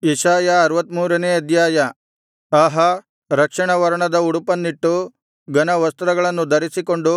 ಯೆಶಾಯ ಅರುವತ್ತಮೂರನೇ ಅಧ್ಯಾಯ ಆಹಾ ರಕ್ತವರ್ಣದ ಉಡುಪನ್ನಿಟ್ಟು ಘನವಸ್ತ್ರಗಳನ್ನು ಧರಿಸಿಕೊಂಡು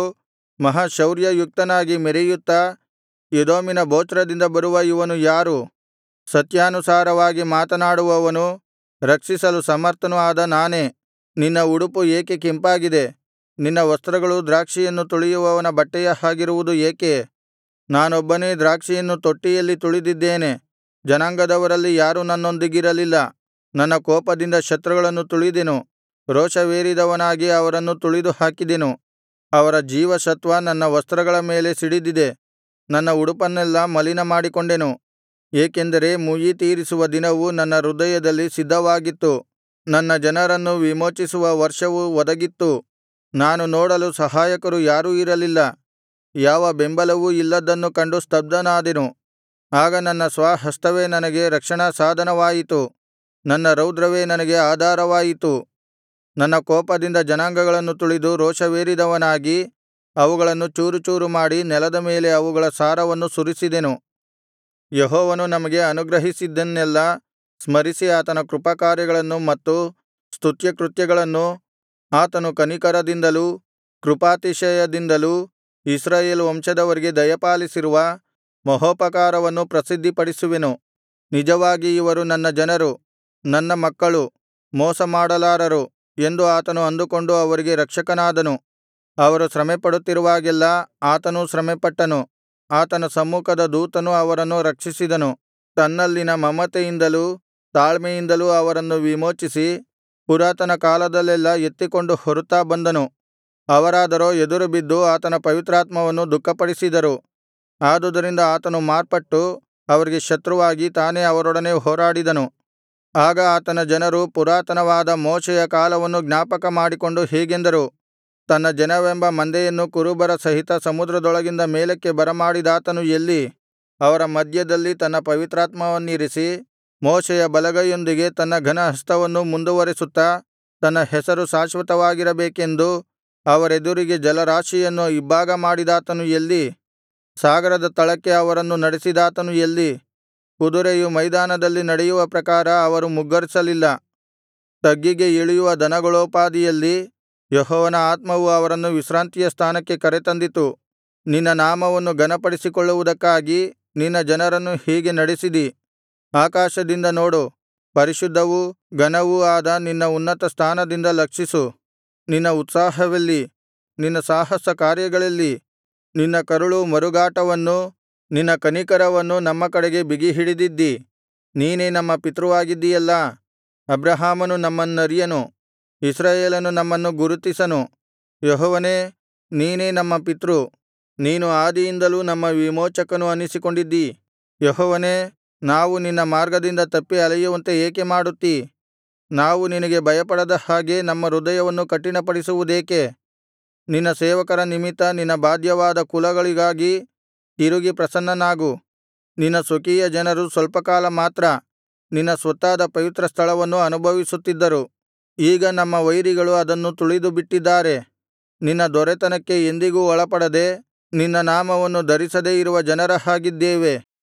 ಮಹಾಶೌರ್ಯಯುಕ್ತನಾಗಿ ಮೆರೆಯುತ್ತಾ ಎದೋಮಿನ ಬೊಚ್ರದಿಂದ ಬರುವ ಇವನು ಯಾರು ಸತ್ಯಾನುಸಾರವಾಗಿ ಮಾತನಾಡುವವನೂ ರಕ್ಷಿಸಲು ಸಮರ್ಥನೂ ಆದ ನಾನೇ ನಿನ್ನ ಉಡುಪು ಏಕೆ ಕೆಂಪಾಗಿದೆ ನಿನ್ನ ವಸ್ತ್ರಗಳು ದ್ರಾಕ್ಷಿಯನ್ನು ತುಳಿಯುವವನ ಬಟ್ಟೆಯ ಹಾಗಿರುವುದು ಏಕೆ ನಾನೊಬ್ಬನೇ ದ್ರಾಕ್ಷಿಯನ್ನು ತೊಟ್ಟಿಯಲ್ಲಿ ತುಳಿದಿದ್ದೇನೆ ಜನಾಂಗದವರಲ್ಲಿ ಯಾರೂ ನನ್ನೊಂದಿಗಿರಲಿಲ್ಲ ನನ್ನ ಕೋಪದಿಂದ ಶತ್ರುಗಳನ್ನು ತುಳಿದೆನು ರೋಷವೇರಿದವನಾಗಿ ಅವರನ್ನು ತುಳಿದು ಹಾಕಿದೆನು ಅವರ ಜೀವಸತ್ವ ನನ್ನ ವಸ್ತ್ರಗಳ ಮೇಲೆ ಸಿಡಿದಿದೆ ನನ್ನ ಉಡುಪನ್ನೆಲ್ಲಾ ಮಲಿನಮಾಡಿಕೊಂಡೆನು ಏಕೆಂದರೆ ಮುಯ್ಯಿತೀರಿಸುವ ದಿನವು ನನ್ನ ಹೃದಯದಲ್ಲಿ ಸಿದ್ಧವಾಗಿತ್ತು ನನ್ನ ಜನರನ್ನು ವಿಮೋಚಿಸುವ ವರ್ಷವು ಒದಗಿತ್ತು ನಾನು ನೋಡಲು ಸಹಾಯಕರು ಯಾರೂ ಇರಲಿಲ್ಲ ಯಾವ ಬೆಂಬಲವೂ ಇಲ್ಲದ್ದನ್ನು ಕಂಡು ಸ್ತಬ್ಧನಾದೆನು ಆಗ ನನ್ನ ಸ್ವಹಸ್ತವೇ ನನಗೆ ರಕ್ಷಣಾ ಸಾಧನವಾಯಿತು ನನ್ನ ರೌದ್ರವೇ ನನಗೆ ಆಧಾರವಾಯಿತು ನನ್ನ ಕೋಪದಿಂದ ಜನಾಂಗಗಳನ್ನು ತುಳಿದು ರೋಷವೇರಿದವನಾಗಿ ಅವುಗಳನ್ನು ಚೂರುಚೂರು ಮಾಡಿ ನೆಲದ ಮೇಲೆ ಅವುಗಳ ಸಾರವನ್ನು ಸುರಿಸಿದೆನು ಯೆಹೋವನು ನಮಗೆ ಅನುಗ್ರಹಿಸಿದ್ದನ್ನೆಲ್ಲಾ ಸ್ಮರಿಸಿ ಆತನ ಕೃಪಾಕಾರ್ಯಗಳನ್ನು ಮತ್ತು ಸ್ತುತ್ಯಕೃತ್ಯಗಳನ್ನು ಆತನು ಕನಿಕರದಿಂದಲೂ ಕೃಪಾತಿಶಯದಿಂದಲೂ ಇಸ್ರಾಯೇಲ್ ವಂಶದವರಿಗೆ ದಯಪಾಲಿಸಿರುವ ಮಹೋಪಕಾರವನ್ನು ಪ್ರಸಿದ್ಧಿಪಡಿಸುವೆನು ನಿಜವಾಗಿ ಇವರು ನನ್ನ ಜನರು ನನ್ನ ಮಕ್ಕಳು ಮೋಸಮಾಡಲಾರರು ಎಂದು ಆತನು ಅಂದುಕೊಂಡು ಅವರಿಗೆ ರಕ್ಷಕನಾದನು ಅವರು ಶ್ರಮೆಪಡುತ್ತಿರುವಾಗೆಲ್ಲಾ ಆತನೂ ಶ್ರಮೆಪಟ್ಟನು ಆತನ ಸಮ್ಮುಖದ ದೂತನು ಅವರನ್ನು ರಕ್ಷಿಸಿದನು ತನ್ನಲ್ಲಿನ ಮಮತೆಯಿಂದಲೂ ತಾಳ್ಮೆಯಿಂದಲೂ ಅವರನ್ನು ವಿಮೋಚಿಸಿ ಪುರಾತನ ಕಾಲದಲ್ಲೆಲ್ಲಾ ಎತ್ತಿಕೊಂಡು ಹೊರುತ್ತಾ ಬಂದನು ಅವರಾದರೋ ಎದುರುಬಿದ್ದು ಆತನ ಪವಿತ್ರಾತ್ಮವನ್ನು ದುಃಖಪಡಿಸಿದರು ಆದುದರಿಂದ ಆತನು ಮಾರ್ಪಟ್ಟು ಅವರಿಗೆ ಶತ್ರುವಾಗಿ ತಾನೇ ಅವರೊಡನೆ ಹೋರಾಡಿದನು ಆಗ ಆತನ ಜನರು ಪುರಾತನವಾದ ಮೋಶೆಯ ಕಾಲವನ್ನು ಜ್ಞಾಪಕಮಾಡಿಕೊಂಡು ಹೀಗೆಂದರು ತನ್ನ ಜನವೆಂಬ ಮಂದೆಯನ್ನು ಕುರುಬರ ಸಹಿತ ಸಮುದ್ರದೊಳಗಿಂದ ಮೇಲಕ್ಕೆ ಬರಮಾಡಿದಾತನು ಎಲ್ಲಿ ಅವರ ಮಧ್ಯದಲ್ಲಿ ತನ್ನ ಪವಿತ್ರಾತ್ಮವನ್ನಿರಿಸಿ ಮೋಶೆಯ ಬಲಗೈಯೊಂದಿಗೆ ತನ್ನ ಘನಹಸ್ತವನ್ನು ಮುಂದುವರೆಸುತ್ತಾ ತನ್ನ ಹೆಸರು ಶಾಶ್ವತವಾಗಿರಬೇಕೆಂದು ಅವರೆದುರಿಗೆ ಜಲರಾಶಿಯನ್ನು ಇಬ್ಭಾಗ ಮಾಡಿದಾತನು ಎಲ್ಲಿ ಸಾಗರದ ತಳಕ್ಕೆ ಅವರನ್ನು ನಡೆಸಿದಾತನು ಎಲ್ಲಿ ಕುದುರೆಯು ಮೈದಾನದಲ್ಲಿ ನಡೆಯುವ ಪ್ರಕಾರ ಅವರು ಮುಗ್ಗರಿಸಲಿಲ್ಲ ತಗ್ಗಿಗೆ ಇಳಿಯುವ ದನಗಳೋಪಾದಿಯಲ್ಲಿ ಯೆಹೋವನ ಆತ್ಮವು ಅವರನ್ನು ವಿಶ್ರಾಂತಿಯ ಸ್ಥಾನಕ್ಕೆ ಕರೆತಂದಿತು ನಿನ್ನ ನಾಮವನ್ನು ಘನಪಡಿಸಿಕೊಳ್ಳುವುದಕ್ಕಾಗಿ ನಿನ್ನ ಜನರನ್ನು ಹೀಗೆ ನಡೆಸಿದಿ ಆಕಾಶದಿಂದ ನೋಡು ಪರಿಶುದ್ಧವೂ ಘನವೂ ಆದ ನಿನ್ನ ಉನ್ನತ ಸ್ಥಾನದಿಂದ ಲಕ್ಷಿಸು ನಿನ್ನ ಉತ್ಸಾಹವೆಲ್ಲಿ ನಿನ್ನ ಸಾಹಸ ಕಾರ್ಯಗಳೆಲ್ಲಿ ನಿನ್ನ ಕರುಳು ಮರುಗಾಟವನ್ನೂ ನಿನ್ನ ಕನಿಕರವನ್ನು ನಮ್ಮ ಕಡೆಗೆ ಬಿಗಿಹಿಡಿದಿದ್ದಿ ನೀನೇ ನಮ್ಮ ಪಿತೃವಾಗಿದ್ದೀಯಲ್ಲಾ ಅಬ್ರಹಾಮನು ನಮ್ಮನ್ನರಿಯನು ಇಸ್ರಾಯೇಲನು ನಮ್ಮನ್ನು ಗುರುತಿಸನು ಯೆಹೋವನೇ ನೀನೇ ನಮ್ಮ ಪಿತೃ ನೀನು ಆದಿಯಿಂದಲೂ ನಮ್ಮ ವಿಮೋಚಕನು ಅನ್ನಿಸಿಕೊಂಡಿದ್ದೀ ಯೆಹೋವನೇ ನಾವು ನಿನ್ನ ಮಾರ್ಗದಿಂದ ತಪ್ಪಿ ಅಲೆಯುವಂತೆ ಏಕೆ ಮಾಡುತ್ತೀ ನಾವು ನಿನಗೆ ಭಯಪಡದ ಹಾಗೆ ನಮ್ಮ ಹೃದಯವನ್ನು ಕಠಿಣಪಡಿಸುವುದೇಕೆ ನಿನ್ನ ಸೇವಕರ ನಿಮಿತ್ತ ನಿನ್ನ ಬಾಧ್ಯವಾದ ಕುಲಗಳಿಗಾಗಿ ತಿರುಗಿ ಪ್ರಸನ್ನನಾಗು ನಿನ್ನ ಸ್ವಕೀಯ ಜನರು ಸ್ವಲ್ಪಕಾಲ ಮಾತ್ರ ನಿನ್ನ ಸ್ವತ್ತಾದ ಪವಿತ್ರಸ್ಥಳವನ್ನು ಅನುಭವಿಸುತ್ತಿದ್ದರು ಈಗ ನಮ್ಮ ವೈರಿಗಳು ಅದನ್ನು ತುಳಿದುಬಿಟ್ಟಿದ್ದಾರೆ ನಿನ್ನ ದೊರೆತನಕ್ಕೆ ಎಂದಿಗೂ ಒಳಪಡದೆ ನಿನ್ನ ನಾಮವನ್ನು ಧರಿಸದೆ ಇರುವ ಜನರ ಹಾಗಿದ್ದೇವೆ